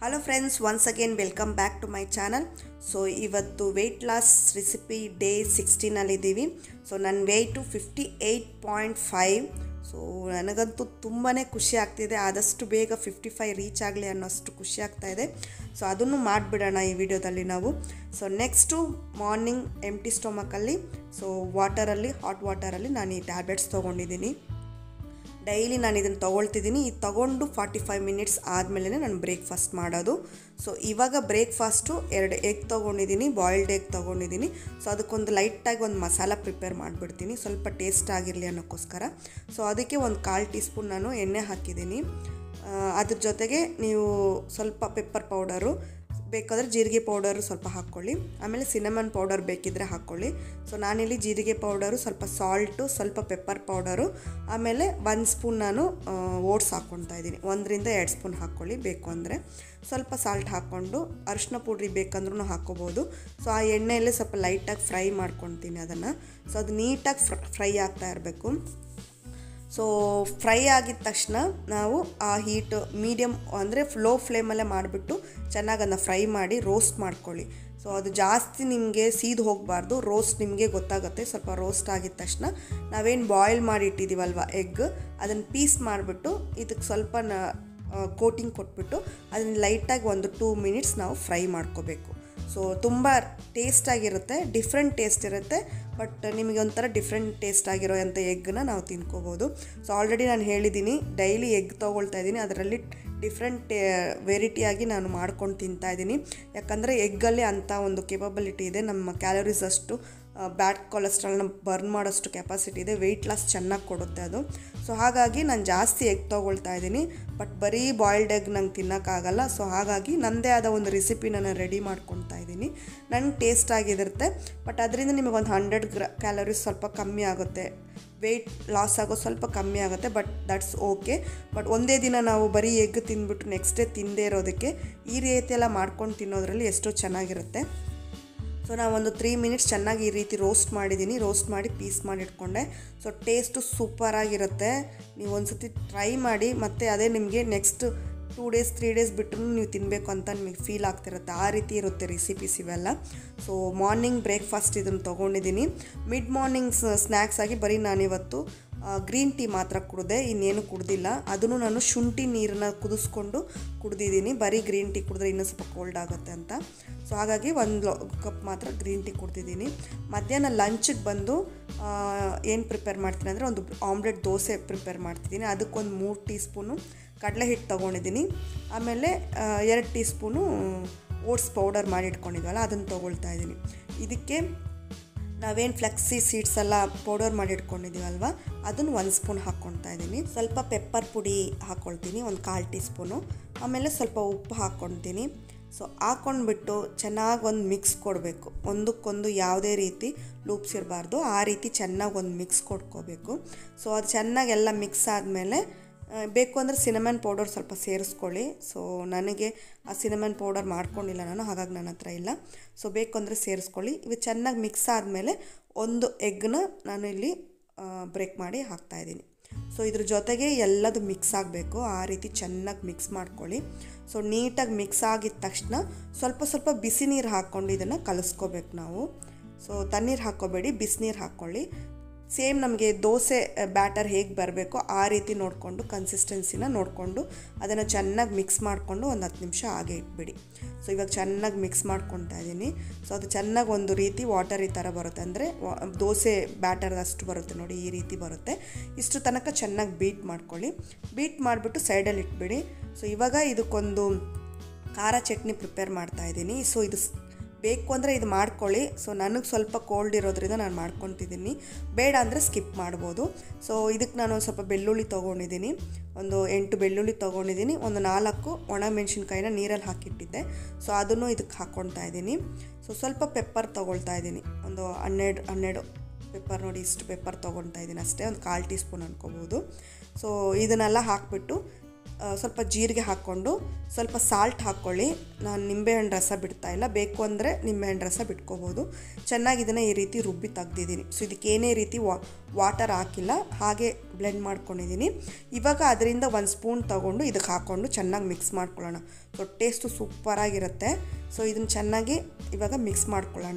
hello friends once again welcome back to my channel so ಇವತ್ತು weight loss recipe day ಸಿಕ್ಸ್ಟೀನಲ್ಲಿದ್ದೀವಿ so ನನ್ನ weight fifty eight point five so ನನಗಂತೂ ತುಂಬಾ ಖುಷಿ ಆಗ್ತಿದೆ ಆದಷ್ಟು ಬೇಗ ಫಿಫ್ಟಿ ಫೈವ್ ರೀಚ್ ಆಗಲಿ ಅನ್ನೋಷ್ಟು ಖುಷಿ ಆಗ್ತಾ ಇದೆ ಸೊ ಅದನ್ನು ಮಾಡಿಬಿಡೋಣ ಈ ವಿಡಿಯೋದಲ್ಲಿ ನಾವು ಸೊ ನೆಕ್ಸ್ಟು ಮಾರ್ನಿಂಗ್ ಎಂಟಿ ಸ್ಟೊಮಕಲ್ಲಿ ಸೊ ವಾಟರಲ್ಲಿ ಹಾಟ್ ವಾಟರಲ್ಲಿ ನಾನು ಈ ಟ್ಯಾಬ್ಲೆಟ್ಸ್ ತೊಗೊಂಡಿದ್ದೀನಿ ಡೈಲಿ ನಾನು ಇದನ್ನು ತೊಗೊಳ್ತಿದ್ದೀನಿ ಇದು ತೊಗೊಂಡು ಫಾರ್ಟಿ ಫೈವ್ ಮಿನಿಟ್ಸ್ ಆದಮೇಲೆ ನಾನು ಬ್ರೇಕ್ಫಾಸ್ಟ್ ಮಾಡೋದು ಸೊ ಇವಾಗ ಬ್ರೇಕ್ಫಾಸ್ಟು ಎರಡು ಎಗ್ ತೊಗೊಂಡಿದ್ದೀನಿ ಬಾಯ್ಲ್ಡ್ ಎಗ್ ತೊಗೊಂಡಿದ್ದೀನಿ ಸೊ ಅದಕ್ಕೊಂದು ಲೈಟಾಗಿ ಒಂದು ಮಸಾಲ ಪ್ರಿಪೇರ್ ಮಾಡಿಬಿಡ್ತೀನಿ ಸ್ವಲ್ಪ ಟೇಸ್ಟ್ ಆಗಿರಲಿ ಅನ್ನೋಕ್ಕೋಸ್ಕರ ಸೊ ಅದಕ್ಕೆ ಒಂದು ಕಾಲು ಟೀ ಸ್ಪೂನ್ ನಾನು ಎಣ್ಣೆ ಹಾಕಿದ್ದೀನಿ ಆ, ಅದ್ರ ಜೊತೆಗೆ ನೀವು ಸ್ವಲ್ಪ ಪೆಪ್ಪರ್ ಪೌಡರು ಬೇಕಾದರೆ ಜೀರಿಗೆ ಪೌಡರು ಸ್ವಲ್ಪ ಹಾಕ್ಕೊಳ್ಳಿ ಆಮೇಲೆ ಸಿನಮನ್ ಪೌಡರ್ ಬೇಕಿದ್ದರೆ ಹಾಕ್ಕೊಳ್ಳಿ ಸೊ ನಾನಿಲ್ಲಿ ಜೀರಿಗೆ ಪೌಡರು ಸ್ವಲ್ಪ ಸಾಲ್ಟು ಸ್ವಲ್ಪ ಪೆಪ್ಪರ್ ಪೌಡರು ಆಮೇಲೆ ಒಂದು ಸ್ಪೂನ್ ನಾನು ಓಟ್ಸ್ ಹಾಕ್ಕೊಳ್ತಾ ಇದ್ದೀನಿ ಒಂದರಿಂದ ಎರಡು ಸ್ಪೂನ್ ಹಾಕ್ಕೊಳ್ಳಿ ಬೇಕು ಅಂದರೆ ಸ್ವಲ್ಪ ಸಾಲ್ಟ್ ಹಾಕ್ಕೊಂಡು ಅರಿಶಿನ ಪುಡಿ ಬೇಕಂದ್ರೂ ಹಾಕ್ಕೋಬೋದು ಸೊ ಆ ಎಣ್ಣೆಯಲ್ಲೇ ಸ್ವಲ್ಪ ಲೈಟಾಗಿ ಫ್ರೈ ಮಾಡ್ಕೊತೀನಿ ಅದನ್ನು ಸೊ ಅದು ನೀಟಾಗಿ ಫ್ರೈ ಆಗ್ತಾ ಇರಬೇಕು ಸೊ ಫ್ರೈ ಆಗಿದ ತಕ್ಷಣ ನಾವು ಆ ಹೀಟ್ ಮೀಡಿಯಮ್ ಅಂದರೆ ಫ್ಲೋ ಫ್ಲೇಮಲ್ಲೇ ಮಾಡಿಬಿಟ್ಟು ಚೆನ್ನಾಗಿ ಅದನ್ನ ಫ್ರೈ ಮಾಡಿ ರೋಸ್ಟ್ ಮಾಡ್ಕೊಳ್ಳಿ ಸೊ ಅದು ಜಾಸ್ತಿ ನಿಮಗೆ ಸೀದು ಹೋಗಬಾರ್ದು ರೋಸ್ಟ್ ನಿಮಗೆ ಗೊತ್ತಾಗುತ್ತೆ ಸ್ವಲ್ಪ ರೋಸ್ಟ್ ಆಗಿದ ತಕ್ಷಣ ನಾವೇನು ಬಾಯ್ಲ್ ಮಾಡಿ ಇಟ್ಟಿದ್ದೀವಲ್ವ ಎಗ್ ಅದನ್ನು ಪೀಸ್ ಮಾಡಿಬಿಟ್ಟು ಇದಕ್ಕೆ ಸ್ವಲ್ಪ ನ ಕೋಟಿಂಗ್ ಕೊಟ್ಬಿಟ್ಟು ಅದನ್ನು ಲೈಟಾಗಿ ಒಂದು ಟೂ ಮಿನಿಟ್ಸ್ ನಾವು ಫ್ರೈ ಮಾಡ್ಕೋಬೇಕು ಸೊ ತುಂಬ ಟೇಸ್ಟಾಗಿರುತ್ತೆ ಡಿಫ್ರೆಂಟ್ ಟೇಸ್ಟ್ ಇರುತ್ತೆ ಬಟ್ ನಿಮಗೆ ಒಂಥರ ಡಿಫ್ರೆಂಟ್ ಟೇಸ್ಟ್ ಆಗಿರೋ ಅಂಥ ಎಗ್ಗನ್ನ ನಾವು ತಿನ್ಕೋಬೋದು ಸೊ ಆಲ್ರೆಡಿ ನಾನು ಹೇಳಿದ್ದೀನಿ ಡೈಲಿ ಎಗ್ ತೊಗೊಳ್ತಾ ಇದ್ದೀನಿ ಅದರಲ್ಲಿ ಡಿಫ್ರೆಂಟ್ ವೆರೈಟಿಯಾಗಿ ನಾನು ಮಾಡ್ಕೊಂಡು ತಿಂತಾ ಇದ್ದೀನಿ ಯಾಕಂದರೆ ಎಗ್ಗಲ್ಲಿ ಅಂಥ ಒಂದು ಕೇಪಬಿಲಿಟಿ ಇದೆ ನಮ್ಮ ಕ್ಯಾಲರೀಸ್ ಅಷ್ಟು ಬ್ಯಾಡ್ ಕೊಲೆಸ್ಟ್ರಾಲ್ನ ಬರ್ನ್ ಮಾಡೋಷ್ಟು ಕೆಪಾಸಿಟಿ ಇದೆ ವೆಯ್ಟ್ ಲಾಸ್ ಚೆನ್ನಾಗಿ ಕೊಡುತ್ತೆ ಅದು ಸೊ ಹಾಗಾಗಿ ನಾನು ಜಾಸ್ತಿ ಎಗ್ ತೊಗೊಳ್ತಾ ಇದ್ದೀನಿ ಬಟ್ ಬರೀ ಬಾಯ್ಲ್ಡ್ ಎಗ್ ನಂಗೆ ತಿನ್ನೋಕ್ಕಾಗಲ್ಲ ಸೊ ಹಾಗಾಗಿ ನನ್ನದೇ ಆದ ಒಂದು ರೆಸಿಪಿ ನಾನು ರೆಡಿ ಮಾಡ್ಕೊತಾ ಇದ್ದೀನಿ ನಂಗೆ ಟೇಸ್ಟ್ ಆಗಿರುತ್ತೆ ಬಟ್ ಅದರಿಂದ ನಿಮಗೆ ಒಂದು ಹಂಡ್ರೆಡ್ ಗ್ರಾ ಕ್ಯಾಲರೀಸ್ ಸ್ವಲ್ಪ ಕಮ್ಮಿ ಆಗುತ್ತೆ ವೆಯ್ಟ್ ಲಾಸ್ ಆಗೋ ಸ್ವಲ್ಪ ಕಮ್ಮಿ ಆಗುತ್ತೆ ಬಟ್ ದಟ್ಸ್ ಓಕೆ ಬಟ್ ಒಂದೇ ದಿನ ನಾವು ಬರೀ ಎಗ್ ತಿಂದ್ಬಿಟ್ಟು ನೆಕ್ಸ್ಟ್ ಡೇ ತಿಂದೇ ಇರೋದಕ್ಕೆ ಈ ರೀತಿ ಎಲ್ಲ ಮಾಡ್ಕೊಂಡು ತಿನ್ನೋದ್ರಲ್ಲಿ ಎಷ್ಟೋ ಚೆನ್ನಾಗಿರುತ್ತೆ ಸೊ ನಾವು ಒಂದು ತ್ರೀ ಮಿನಿಟ್ಸ್ ಚೆನ್ನಾಗಿ ಈ ರೀತಿ ರೋಸ್ಟ್ ಮಾಡಿದ್ದೀನಿ ರೋಸ್ಟ್ ಮಾಡಿ ಪೀಸ್ ಮಾಡಿ ಇಟ್ಕೊಂಡೆ ಸೊ ಟೇಸ್ಟು ಸೂಪರಾಗಿರುತ್ತೆ ನೀವು ಒಂದು ಸತಿ ಟ್ರೈ ಮಾಡಿ ಮತ್ತು ಅದೇ ನಿಮಗೆ next two days three days ಬಿಟ್ಟರು ನೀವು ತಿನ್ನಬೇಕು ಅಂತ ನಿಮಗೆ ಫೀಲ್ ಆಗ್ತಿರುತ್ತೆ ಆ ರೀತಿ ಇರುತ್ತೆ ರೆಸಿಪೀಸ್ ಇವೆಲ್ಲ ಸೊ ಮಾರ್ನಿಂಗ್ ಬ್ರೇಕ್ಫಾಸ್ಟ್ ಇದನ್ನು ತೊಗೊಂಡಿದ್ದೀನಿ ಮಿಡ್ ಮಾರ್ನಿಂಗ್ ಸ್ನ್ಯಾಕ್ಸ್ ಆಗಿ ಬರೀ ನಾನಿವತ್ತು ಗ್ರೀನ್ ಟೀ ಮಾತ್ರ ಕುಡಿದೆ ಇನ್ನೇನು ಕುಡ್ದಿಲ್ಲ ಅದನ್ನು ನಾನು ಶುಂಠಿ ನೀರನ್ನ ಕುದಿಸ್ಕೊಂಡು ಕುಡ್ದಿದ್ದೀನಿ ಬರೀ ಗ್ರೀನ್ ಟೀ ಕುಡಿದ್ರೆ ಇನ್ನೂ ಸ್ವಲ್ಪ ಕೋಲ್ಡ್ ಆಗುತ್ತೆ ಅಂತ ಸೊ ಹಾಗಾಗಿ ಒಂದು ಕಪ್ ಮಾತ್ರ ಗ್ರೀನ್ ಟೀ ಕುಡ್ದಿದ್ದೀನಿ ಮಧ್ಯಾಹ್ನ ಲಂಚಿಗೆ ಬಂದು ಏನು ಪ್ರಿಪೇರ್ ಮಾಡ್ತೀನಿ ಅಂದರೆ ಒಂದು ಆಮ್ಲೆಟ್ ದೋಸೆ ಪ್ರಿಪೇರ್ ಮಾಡ್ತಿದ್ದೀನಿ ಅದಕ್ಕೊಂದು ಮೂರು ಟೀ ಸ್ಪೂನು ಕಡಲೆ ಹಿಟ್ಟು ತೊಗೊಂಡಿದ್ದೀನಿ ಆಮೇಲೆ ಎರಡು ಟೀ ಸ್ಪೂನು ಓಟ್ಸ್ ಪೌಡರ್ ಮಾಡಿ ಇಟ್ಕೊಂಡಿದ್ವಲ್ಲ ಅದನ್ನು ತೊಗೊಳ್ತಾ ಇದ್ದೀನಿ ಇದಕ್ಕೆ ನಾವೇನು ಫ್ಲೆಕ್ಸಿ ಸೀಡ್ಸ್ ಎಲ್ಲ ಪೌಡರ್ ಮಾಡಿ ಇಟ್ಕೊಂಡಿದ್ದೀವಲ್ವ ಅದನ್ನು ಒಂದು ಸ್ಪೂನ್ ಹಾಕ್ಕೊಳ್ತಾ ಇದ್ದೀನಿ ಸ್ವಲ್ಪ ಪೆಪ್ಪರ್ ಪುಡಿ ಹಾಕ್ಕೊಳ್ತೀನಿ ಒಂದು ಕಾಲು ಟೀ ಸ್ಪೂನು ಆಮೇಲೆ ಸ್ವಲ್ಪ ಉಪ್ಪು ಹಾಕ್ಕೊಳ್ತೀನಿ ಸೊ ಹಾಕ್ಕೊಂಡ್ಬಿಟ್ಟು ಚೆನ್ನಾಗಿ ಒಂದು ಮಿಕ್ಸ್ ಕೊಡಬೇಕು ಒಂದಕ್ಕೊಂದು ಯಾವುದೇ ರೀತಿ ಲೂಪ್ಸ್ ಇರಬಾರ್ದು ಆ ರೀತಿ ಚೆನ್ನಾಗಿ ಒಂದು ಮಿಕ್ಸ್ ಕೊಡ್ಕೋಬೇಕು ಸೊ ಅದು ಚೆನ್ನಾಗಿ ಎಲ್ಲ ಮಿಕ್ಸ್ ಆದಮೇಲೆ ಬೇಕು ಅಂದರೆ ಸಿನಮನ್ ಪೌಡರ್ ಸ್ವಲ್ಪ ಸೇರಿಸ್ಕೊಳ್ಳಿ ಸೊ ನನಗೆ ಆ ಸಿನಮನ್ ಪೌಡರ್ ಮಾಡ್ಕೊಂಡಿಲ್ಲ ನಾನು ಹಾಗಾಗಿ ನನ್ನ ಹತ್ರ ಇಲ್ಲ ಸೊ ಬೇಕು ಅಂದರೆ ಸೇರಿಸ್ಕೊಳ್ಳಿ ಇವು ಚೆನ್ನಾಗಿ ಮಿಕ್ಸ್ ಆದಮೇಲೆ ಒಂದು ಎಗ್ನ ನಾನು ಇಲ್ಲಿ ಬ್ರೇಕ್ ಮಾಡಿ ಹಾಕ್ತಾಯಿದ್ದೀನಿ ಸೊ ಇದ್ರ ಜೊತೆಗೆ ಎಲ್ಲದು ಮಿಕ್ಸ್ ಆಗಬೇಕು ಆ ರೀತಿ ಚೆನ್ನಾಗಿ ಮಿಕ್ಸ್ ಮಾಡ್ಕೊಳ್ಳಿ ಸೊ ನೀಟಾಗಿ ಮಿಕ್ಸ್ ಆಗಿದ ತಕ್ಷಣ ಸ್ವಲ್ಪ ಸ್ವಲ್ಪ ಬಿಸಿ ನೀರು ಹಾಕ್ಕೊಂಡು ಇದನ್ನು ಕಲಿಸ್ಕೋಬೇಕು ನಾವು ಸೊ ತಣ್ಣೀರು ಹಾಕ್ಕೋಬೇಡಿ ಬಿಸಿನೀರು ಹಾಕ್ಕೊಳ್ಳಿ ಸೇಮ್ ನಮಗೆ ದೋಸೆ ಬ್ಯಾಟರ್ ಹೇಗೆ ಬರಬೇಕೋ ಆ ರೀತಿ ನೋಡಿಕೊಂಡು ಕನ್ಸಿಸ್ಟೆನ್ಸಿನ ನೋಡಿಕೊಂಡು ಅದನ್ನು ಚೆನ್ನಾಗಿ ಮಿಕ್ಸ್ ಮಾಡಿಕೊಂಡು ಒಂದು ಹತ್ತು ನಿಮಿಷ ಹಾಗೆ ಇಟ್ಬಿಡಿ ಸೊ ಇವಾಗ ಚೆನ್ನಾಗಿ ಮಿಕ್ಸ್ ಮಾಡ್ಕೊತಾ ಇದ್ದೀನಿ ಸೊ ಅದು ಚೆನ್ನಾಗಿ ಒಂದು ರೀತಿ ವಾಟರ್ ಈ ಥರ ಬರುತ್ತೆ ಅಂದರೆ ದೋಸೆ ಬ್ಯಾಟರ್ ಅಷ್ಟು ಬರುತ್ತೆ ನೋಡಿ ಈ ರೀತಿ ಬರುತ್ತೆ ಇಷ್ಟು ತನಕ ಚೆನ್ನಾಗಿ ಬೀಟ್ ಮಾಡ್ಕೊಳ್ಳಿ ಬೀಟ್ ಮಾಡಿಬಿಟ್ಟು ಸೈಡಲ್ಲಿ ಇಟ್ಬಿಡಿ ಸೊ ಇವಾಗ ಇದಕ್ಕೊಂದು ಖಾರ ಚಟ್ನಿ ಪ್ರಿಪೇರ್ ಮಾಡ್ತಾ ಇದ್ದೀನಿ ಸೊ ಇದು ಬೇಕು ಅಂದರೆ ಇದು ಮಾಡ್ಕೊಳ್ಳಿ ಸೊ ನನಗೆ ಸ್ವಲ್ಪ ಕೋಲ್ಡ್ ಇರೋದ್ರಿಂದ ನಾನು ಮಾಡ್ಕೊತಿದ್ದೀನಿ ಬೇಡ ಅಂದರೆ ಸ್ಕಿಪ್ ಮಾಡ್ಬೋದು ಸೊ ಇದಕ್ಕೆ ನಾನು ಸ್ವಲ್ಪ ಬೆಳ್ಳುಳ್ಳಿ ತೊಗೊಂಡಿದ್ದೀನಿ ಒಂದು ಎಂಟು ಬೆಳ್ಳುಳ್ಳಿ ತೊಗೊಂಡಿದ್ದೀನಿ ಒಂದು ನಾಲ್ಕು ಒಣ ಮೆಣಸಿನ್ಕಾಯಿನ ನೀರಲ್ಲಿ ಹಾಕಿಟ್ಟಿದ್ದೆ ಸೊ ಅದನ್ನು ಇದಕ್ಕೆ ಹಾಕ್ಕೊಳ್ತಾ ಇದ್ದೀನಿ ಸೊ ಸ್ವಲ್ಪ ಪೆಪ್ಪರ್ ತೊಗೊಳ್ತಾ ಇದ್ದೀನಿ ಒಂದು ಹನ್ನೆರಡು ಹನ್ನೆರಡು ಪೆಪ್ಪರ್ ನೋಡಿ ಇಷ್ಟು ಪೆಪ್ಪರ್ ತೊಗೊಳ್ತಾ ಇದ್ದೀನಿ ಅಷ್ಟೇ ಒಂದು ಕಾಲು ಟೀ ಸ್ಪೂನ್ ಅನ್ಕೋಬೋದು ಸೊ ಇದನ್ನೆಲ್ಲ ಹಾಕ್ಬಿಟ್ಟು ಆ, ಸ್ವಲ್ಪ ಜೀರಿಗೆ ಹಾಕ್ಕೊಂಡು ಸ್ವಲ್ಪ ಸಾಲ್ಟ್ ಹಾಕ್ಕೊಳ್ಳಿ ನಾನು ನಿಂಬೆಹಣ್ಣು ರಸ ಬಿಡ್ತಾ ಇಲ್ಲ ಬೇಕು ಅಂದರೆ ನಿಂಬೆಹಣ್ಣು ರಸ ಬಿಟ್ಕೋಬೋದು ಚೆನ್ನಾಗಿ ಇದನ್ನು ಈ ರೀತಿ ರುಬ್ಬಿ ತೆಗ್ದಿದ್ದೀನಿ ಸೊ ಇದಕ್ಕೆ ಏನೇ ರೀತಿ ವಾ ವಾಟರ್ ಹಾಕಿಲ್ಲ ಹಾಗೆ ಬ್ಲೆಂಡ್ ಮಾಡ್ಕೊಂಡಿದ್ದೀನಿ ಇವಾಗ ಅದರಿಂದ ಒಂದು ಸ್ಪೂನ್ ತೊಗೊಂಡು ಇದಕ್ಕೆ ಹಾಕ್ಕೊಂಡು ಚೆನ್ನಾಗಿ ಮಿಕ್ಸ್ ಮಾಡ್ಕೊಳ್ಳೋಣ ಸೊ ಟೇಸ್ಟು ಸೂಪರಾಗಿರುತ್ತೆ ಸೊ ಇದನ್ನು ಚೆನ್ನಾಗಿ ಇವಾಗ ಮಿಕ್ಸ್ ಮಾಡ್ಕೊಳ್ಳೋಣ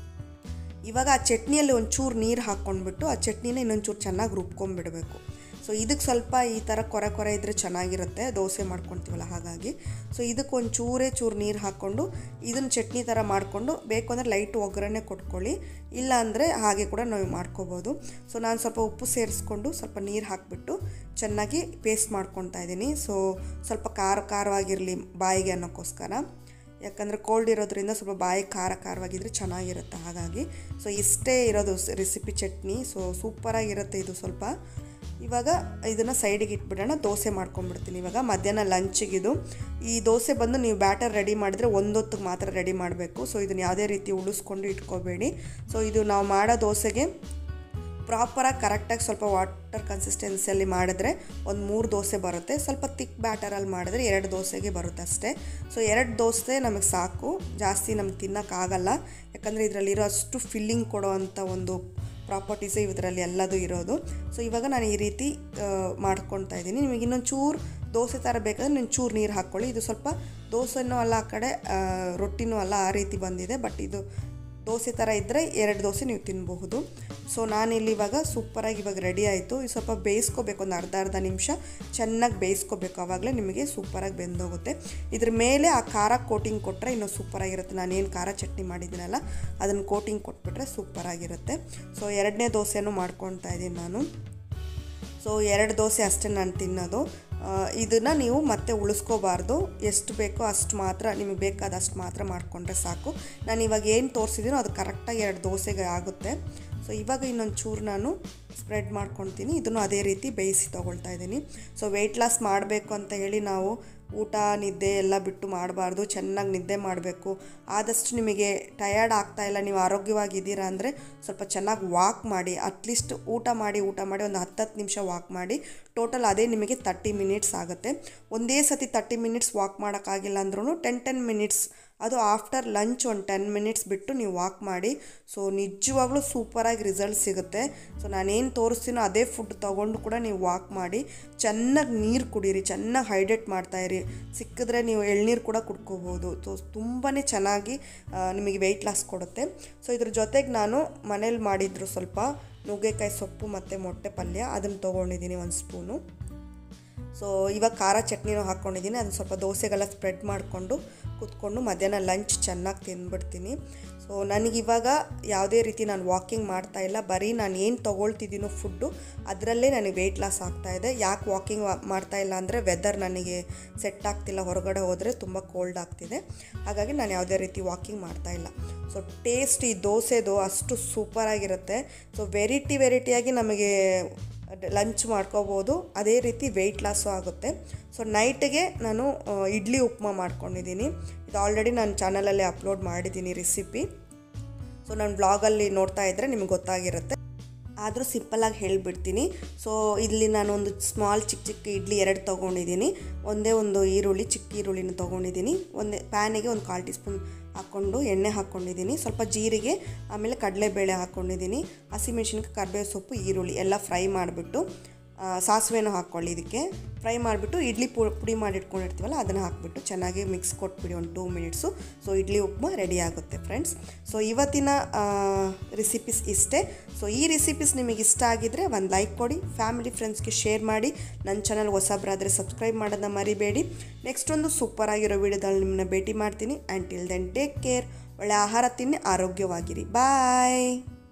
ಇವಾಗ ಆ ಚಟ್ನಿಯಲ್ಲಿ ಒಂಚೂರು ನೀರು ಹಾಕ್ಕೊಂಡ್ಬಿಟ್ಟು ಆ ಚಟ್ನಿನ ಇನ್ನೊಂಚೂರು ಚೆನ್ನಾಗಿ ರುಬ್ಕೊಂಡ್ಬಿಡಬೇಕು ಸೊ ಇದಕ್ಕೆ ಸ್ವಲ್ಪ ಈ ಥರ ಕೊರೆ ಕೊರೆ ಇದ್ದರೆ ಚೆನ್ನಾಗಿರುತ್ತೆ ದೋಸೆ ಮಾಡ್ಕೊತೀವಲ್ಲ ಹಾಗಾಗಿ ಸೊ ಇದಕ್ಕೆ ಒಂದು ಚೂರೇ ಚೂರು ನೀರು ಹಾಕ್ಕೊಂಡು ಇದನ್ನು ಚಟ್ನಿ ಥರ ಮಾಡಿಕೊಂಡು ಬೇಕು ಅಂದರೆ ಲೈಟ್ ಒಗ್ಗರಣೆ ಕೊಟ್ಕೊಳ್ಳಿ ಇಲ್ಲ ಅಂದರೆ ಹಾಗೆ ಕೂಡ ನಾವು ಮಾಡ್ಕೋಬೋದು ಸೊ ನಾನು ಸ್ವಲ್ಪ ಉಪ್ಪು ಸೇರಿಸ್ಕೊಂಡು ಸ್ವಲ್ಪ ನೀರು ಹಾಕಿಬಿಟ್ಟು ಚೆನ್ನಾಗಿ ಪೇಸ್ಟ್ ಮಾಡ್ಕೊತಾ ಇದ್ದೀನಿ ಸೊ ಸ್ವಲ್ಪ ಖಾರ ಖಾರವಾಗಿರಲಿ ಬಾಯಿಗೆ ಅನ್ನೋಕ್ಕೋಸ್ಕರ ಯಾಕಂದರೆ ಕೋಲ್ಡ್ ಇರೋದ್ರಿಂದ ಸ್ವಲ್ಪ ಬಾಯಿ ಖಾರ ಖಾರವಾಗಿದ್ದರೆ ಚೆನ್ನಾಗಿರುತ್ತೆ ಹಾಗಾಗಿ ಸೊ ಇಷ್ಟೇ ಇರೋದು ರೆಸಿಪಿ ಚಟ್ನಿ ಸೊ ಸೂಪರಾಗಿರುತ್ತೆ ಇದು ಸ್ವಲ್ಪ ಇವಾಗ ಇದನ್ನು ಸೈಡಿಗೆ ಇಟ್ಬಿಡೋಣ ದೋಸೆ ಮಾಡ್ಕೊಂಡ್ಬಿಡ್ತೀನಿ ಇವಾಗ ಮಧ್ಯಾಹ್ನ ಲಂಚಿಗಿದು ಈ ದೋಸೆ ಬಂದು ನೀವು ಬ್ಯಾಟರ್ ರೆಡಿ ಮಾಡಿದರೆ ಒಂದೊತ್ತಿಗೆ ಮಾತ್ರ ರೆಡಿ ಮಾಡಬೇಕು ಸೊ ಇದನ್ನು ಯಾವುದೇ ರೀತಿ ಉಳಿಸ್ಕೊಂಡು ಇಟ್ಕೋಬೇಡಿ ಸೊ ಇದು ನಾವು ಮಾಡೋ ದೋಸೆಗೆ ಪ್ರಾಪರಾಗಿ ಕರೆಕ್ಟಾಗಿ ಸ್ವಲ್ಪ ವಾಟರ್ ಕನ್ಸಿಸ್ಟೆನ್ಸಿಯಲ್ಲಿ ಮಾಡಿದ್ರೆ ಒಂದು ಮೂರು ದೋಸೆ ಬರುತ್ತೆ ಸ್ವಲ್ಪ ತಿಕ್ ಬ್ಯಾಟರಲ್ಲಿ ಮಾಡಿದ್ರೆ ಎರಡು ದೋಸೆಗೆ ಬರುತ್ತೆ ಅಷ್ಟೇ ಸೊ ಎರಡು ದೋಸೆ ನಮಗೆ ಸಾಕು ಜಾಸ್ತಿ ನಮ್ಗೆ ತಿನ್ನೋಕ್ಕಾಗಲ್ಲ ಯಾಕಂದರೆ ಇದರಲ್ಲಿರೋ ಅಷ್ಟು ಫಿಲ್ಲಿಂಗ್ ಕೊಡೋ ಅಂಥ ಒಂದು ಪ್ರಾಪರ್ಟೀಸೇ ಇದರಲ್ಲಿ ಎಲ್ಲದೂ ಇರೋದು ಸೊ ಇವಾಗ ನಾನು ಈ ರೀತಿ ಆ, ಮಾಡ್ಕೊಳ್ತಾ ಇದ್ದೀನಿ ನಿಮಗೆ ಇನ್ನೊಂದು ಚೂರು ದೋಸೆ ಥರ ಬೇಕಾದ್ರೆ ನೀವು ಚೂರು ನೀರು ಹಾಕ್ಕೊಳ್ಳಿ ಇದು ಸ್ವಲ್ಪ ದೋಸೆನೂ ಅಲ್ಲ ಆ ಕಡೆ ಆ, ರೊಟ್ಟಿನೂ ಅಲ್ಲ ಆ ರೀತಿ ಬಂದಿದೆ ಬಟ್ ಇದು ದೋಸೆ ಥರ ಇದ್ದರೆ ಎರಡು ದೋಸೆ ನೀವು ತಿನ್ನಬಹುದು ಸೊ ನಾನಿಲ್ಲಿ ಇವಾಗ ಸೂಪರಾಗಿ ಇವಾಗ ರೆಡಿ ಆಯಿತು ಇದು ಸ್ವಲ್ಪ ಬೇಯಿಸ್ಕೋಬೇಕು ಒಂದು ಅರ್ಧ ಅರ್ಧ ನಿಮಿಷ ಚೆನ್ನಾಗಿ ಬೇಯಿಸ್ಕೋಬೇಕು ಆವಾಗಲೇ ನಿಮಗೆ ಸೂಪರಾಗಿ ಬೆಂದೋಗುತ್ತೆ ಇದ್ರ ಮೇಲೆ ಆ ಖಾರ ಕೋಟಿಂಗ್ ಕೊಟ್ಟರೆ ಇನ್ನೂ ಸೂಪರಾಗಿರುತ್ತೆ ನಾನೇನು ಖಾರ ಚಟ್ನಿ ಮಾಡಿದ್ದೀನಲ್ಲ ಅದನ್ನು ಕೋಟಿಂಗ್ ಕೊಟ್ಬಿಟ್ರೆ ಸೂಪರಾಗಿರುತ್ತೆ ಸೊ ಎರಡನೇ ದೋಸೆನೂ ಮಾಡ್ಕೊತಾ ಇದ್ದೀನಿ ನಾನು ಸೊ ಎರಡು ದೋಸೆ ಅಷ್ಟೇ ನಾನು ತಿನ್ನೋದು ಇದನ್ನು ನೀವು ಮತ್ತೆ ಉಳಿಸ್ಕೋಬಾರ್ದು ಎಷ್ಟು ಬೇಕೋ ಅಷ್ಟು ಮಾತ್ರ ನಿಮಗೆ ಬೇಕಾದಷ್ಟು ಮಾತ್ರ ಮಾಡಿಕೊಂಡ್ರೆ ಸಾಕು ನಾನು ಇವಾಗ ಏನು ತೋರಿಸಿದ್ದೀನೋ ಅದು ಕರೆಕ್ಟಾಗಿ ಎರಡು ದೋಸೆಗೆ ಆಗುತ್ತೆ ಸೊ ಇವಾಗ ಇನ್ನೊಂದು ಚೂರು ನಾನು ಸ್ಪ್ರೆಡ್ ಮಾಡ್ಕೊತೀನಿ ಇದನ್ನು ಅದೇ ರೀತಿ ಬೇಯಿಸಿ ತೊಗೊಳ್ತಾ ಇದ್ದೀನಿ ಸೊ ವೆಯ್ಟ್ ಲಾಸ್ ಮಾಡಬೇಕು ಅಂತ ಹೇಳಿ ನಾವು ಊಟ ನಿದ್ದೆ ಎಲ್ಲ ಬಿಟ್ಟು ಮಾಡಬಾರ್ದು ಚೆನ್ನಾಗಿ ನಿದ್ದೆ ಮಾಡಬೇಕು ಆದಷ್ಟು ನಿಮಗೆ ಟಯರ್ಡ್ ಆಗ್ತಾ ಇಲ್ಲ ನೀವು ಆರೋಗ್ಯವಾಗಿದ್ದೀರಾ ಅಂದರೆ ಸ್ವಲ್ಪ ಚೆನ್ನಾಗಿ ವಾಕ್ ಮಾಡಿ ಅಟ್ಲೀಸ್ಟ್ ಊಟ ಮಾಡಿ ಊಟ ಮಾಡಿ ಒಂದು ಹತ್ತತ್ತು ನಿಮಿಷ ವಾಕ್ ಮಾಡಿ ಟೋಟಲ್ ಅದೇ ನಿಮಗೆ ತರ್ಟಿ ಮಿನಿಟ್ಸ್ ಆಗುತ್ತೆ ಒಂದೇ ಸತಿ ತರ್ಟಿ ಮಿನಿಟ್ಸ್ ವಾಕ್ ಮಾಡೋಕ್ಕಾಗಿಲ್ಲ ಅಂದ್ರೂ ಟೆನ್ ಟೆನ್ ಮಿನಿಟ್ಸ್ ಅದು ಆಫ್ಟರ್ ಲಂಚ್ ಒಂದು ಟೆನ್ ಮಿನಿಟ್ಸ್ ಬಿಟ್ಟು ನೀವು ವಾಕ್ ಮಾಡಿ ಸೊ ನಿಜವಾಗ್ಲೂ ಸೂಪರಾಗಿ ರಿಸಲ್ಟ್ ಸಿಗುತ್ತೆ ಸೊ ನಾನೇನು ತೋರಿಸ್ತೀನೋ ಅದೇ ಫುಡ್ ತೊಗೊಂಡು ಕೂಡ ನೀವು ವಾಕ್ ಮಾಡಿ ಚೆನ್ನಾಗಿ ನೀರು ಕುಡೀರಿ ಚೆನ್ನಾಗಿ ಹೈಡ್ರೇಟ್ ಮಾಡ್ತಾಯಿರಿ ಸಿಕ್ಕಿದ್ರೆ ನೀವು ಎಳ್ನೀರು ಕೂಡ ಕುಡ್ಕೋಬೋದು ಸೊ ತುಂಬಾ ಚೆನ್ನಾಗಿ ಆ, ನಿಮಗೆ ವೆಯ್ಟ್ ಲಾಸ್ ಕೊಡುತ್ತೆ ಸೊ ಇದ್ರ ಜೊತೆಗೆ ನಾನು ಮನೇಲಿ ಮಾಡಿದ್ರು ಸ್ವಲ್ಪ ನುಗ್ಗೆಕಾಯಿ ಸೊಪ್ಪು ಮತ್ತು ಮೊಟ್ಟೆ ಪಲ್ಯ ಅದನ್ನು ತೊಗೊಂಡಿದ್ದೀನಿ ಒಂದು ಸ್ಪೂನು ಸೊ ಇವಾಗ ಖಾರ ಚಟ್ನಿನೂ ಹಾಕ್ಕೊಂಡಿದ್ದೀನಿ ಅದನ್ನು ಸ್ವಲ್ಪ ದೋಸೆಗೆಲ್ಲ ಸ್ಪ್ರೆಡ್ ಮಾಡಿಕೊಂಡು ಕೂತ್ಕೊಂಡು ಮಧ್ಯಾಹ್ನ ಲಂಚ್ ಚೆನ್ನಾಗಿ ತಿಂದ್ಬಿಡ್ತೀನಿ ಸೊ ನನಗಿವಾಗ ಯಾವುದೇ ರೀತಿ ನಾನು ವಾಕಿಂಗ್ ಮಾಡ್ತಾ ಇಲ್ಲ ಬರೀ ನಾನು ಏನು ತೊಗೊಳ್ತಿದ್ದೀನೋ ಫುಡ್ಡು ಅದರಲ್ಲೇ ನನಗೆ ವೆಯ್ಟ್ ಲಾಸ್ ಆಗ್ತಾಯಿದೆ ಯಾಕೆ ವಾಕಿಂಗ್ ಮಾಡ್ತಾ ಇಲ್ಲ ಅಂದರೆ ವೆದರ್ ನನಗೆ ಸೆಟ್ ಆಗ್ತಿಲ್ಲ ಹೊರಗಡೆ ಹೋದರೆ ತುಂಬ ಕೋಲ್ಡ್ ಆಗ್ತಿದೆ ಹಾಗಾಗಿ ನಾನು ಯಾವುದೇ ರೀತಿ ವಾಕಿಂಗ್ ಮಾಡ್ತಾ ಇಲ್ಲ ಸೊ ಟೇಸ್ಟ್ ಈ ದೋಸೆದು ಅಷ್ಟು ಸೂಪರಾಗಿರುತ್ತೆ ಸೊ ವೆರೈಟಿ ವೆರೈಟಿಯಾಗಿ ನಮಗೆ ಲಂಚ್ ಮಾಡ್ಕೋಬೋದು ಅದೇ ರೀತಿ ವೆಯ್ಟ್ ಲಾಸು ಆಗುತ್ತೆ ಸೊ ನೈಟಿಗೆ ನಾನು ಆ, ಇಡ್ಲಿ ಉಪ್ಮಾ ಮಾಡ್ಕೊಂಡಿದ್ದೀನಿ ಇದು ಆಲ್ರೆಡಿ ನಾನು ಚಾನಲಲ್ಲಿ ಅಪ್ಲೋಡ್ ಮಾಡಿದ್ದೀನಿ ರೆಸಿಪಿ ಸೊ ನಾನು ಬ್ಲಾಗಲ್ಲಿ ನೋಡ್ತಾ ಇದ್ದರೆ ನಿಮ್ಗೆ ಗೊತ್ತಾಗಿರುತ್ತೆ ಆದರೂ ಸಿಂಪಲ್ಲಾಗಿ ಹೇಳಿಬಿಡ್ತೀನಿ ಸೊ ಇಲ್ಲಿ ನಾನು ಒಂದು ಸ್ಮಾಲ್ ಚಿಕ್ಕ ಚಿಕ್ಕ ಇಡ್ಲಿ ಎರಡು ತೊಗೊಂಡಿದ್ದೀನಿ ಒಂದೇ ಒಂದು ಈರುಳ್ಳಿ ಚಿಕ್ಕ ಈರುಳ್ಳಿನ ತೊಗೊಂಡಿದ್ದೀನಿ ಒಂದೇ ಪ್ಯಾನಿಗೆ ಒಂದು ಕಾಲು ಟೀ ಸ್ಪೂನ್ ಹಾಕ್ಕೊಂಡು ಎಣ್ಣೆ ಹಾಕ್ಕೊಂಡಿದ್ದೀನಿ ಸ್ವಲ್ಪ ಜೀರಿಗೆ ಆಮೇಲೆ ಕಡಲೆಬೇಳೆ ಹಾಕ್ಕೊಂಡಿದ್ದೀನಿ ಹಸಿಮೆಣ್ಸಿನ್ಕಾಯಿ ಕರಿಬೇವು ಸೊಪ್ಪು ಈರುಳ್ಳಿ ಎಲ್ಲ ಫ್ರೈ ಮಾಡಿಬಿಟ್ಟು ಸಾಸಿವೆನೂ ಹಾಕ್ಕೊಳ್ಳಿ ಇದಕ್ಕೆ ಫ್ರೈ ಮಾಡಿಬಿಟ್ಟು ಇಡ್ಲಿ ಪು ಪುಡಿ ಮಾಡಿ ಇಟ್ಕೊಂಡಿರ್ತೀವಲ್ಲ ಅದನ್ನು ಹಾಕ್ಬಿಟ್ಟು ಚೆನ್ನಾಗಿ ಮಿಕ್ಸ್ ಕೊಟ್ಬಿಡಿ ಒಂದು two minutes so idli upma ready ಆಗುತ್ತೆ ಫ್ರೆಂಡ್ಸ್ ಸೊ ಇವತ್ತಿನ ರೆಸಿಪೀಸ್ ಇಷ್ಟೇ ಸೊ ಈ ರೆಸಿಪೀಸ್ ನಿಮಗೆ ಇಷ್ಟ ಆಗಿದ್ದರೆ ಒಂದು ಲೈಕ್ ಕೊಡಿ ಫ್ಯಾಮಿಲಿ ಫ್ರೆಂಡ್ಸ್ಗೆ ಶೇರ್ ಮಾಡಿ ನನ್ನ ಚಾನಲ್ ಹೊಸಬ್ರಾದರೆ ಸಬ್ಸ್ಕ್ರೈಬ್ ಮಾಡೋದನ್ನ ಮರಿಬೇಡಿ ನೆಕ್ಸ್ಟ್ ಒಂದು ಸೂಪರ್ ಆಗಿರೋ ವಿಡಿಯೋದಲ್ಲಿ ನಿಮ್ಮನ್ನ ಭೇಟಿ ಮಾಡ್ತೀನಿ and till then take care ಒಳ್ಳೆ ಆಹಾರ ತಿನ್ನಿ ಆರೋಗ್ಯವಾಗಿರಿ ಬಾಯ್